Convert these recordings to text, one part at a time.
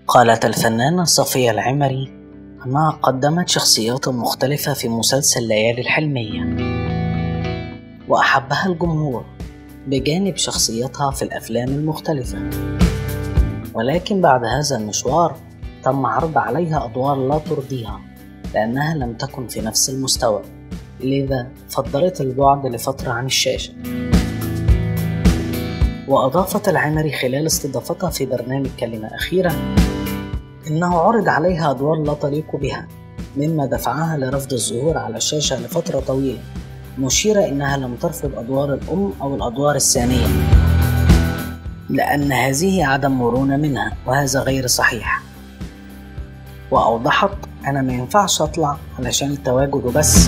قالت الفنانة صفية العمري أنها قدمت شخصيات مختلفة في مسلسل ليالي الحلمية وأحبها الجمهور بجانب شخصيتها في الأفلام المختلفة ولكن بعد هذا المشوار تم عرض عليها أدوار لا ترضيها لأنها لم تكن في نفس المستوى لذا فضلت البعد لفترة عن الشاشة وأضافت العمري خلال استضافتها في برنامج كلمة أخيرة إنه عرض عليها أدوار لا تليق بها مما دفعها لرفض الظهور على الشاشة لفترة طويلة مشيرة إنها لم ترفض أدوار الأم أو الأدوار الثانية لأن هذه عدم مرونة منها وهذا غير صحيح وأوضحت أنا ما ينفعش أطلع علشان التواجد وبس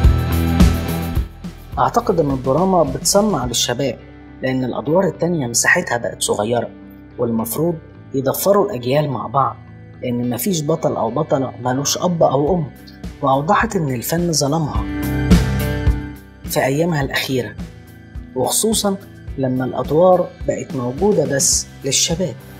أعتقد إن الدراما بتصنع للشباب لأن الأدوار التانية مساحتها بقت صغيرة والمفروض يضفروا الأجيال مع بعض لأن مفيش بطل أو بطلة ملوش أب أو أم وأوضحت إن الفن ظلمها في أيامها الأخيرة وخصوصا لما الأدوار بقت موجودة بس للشباب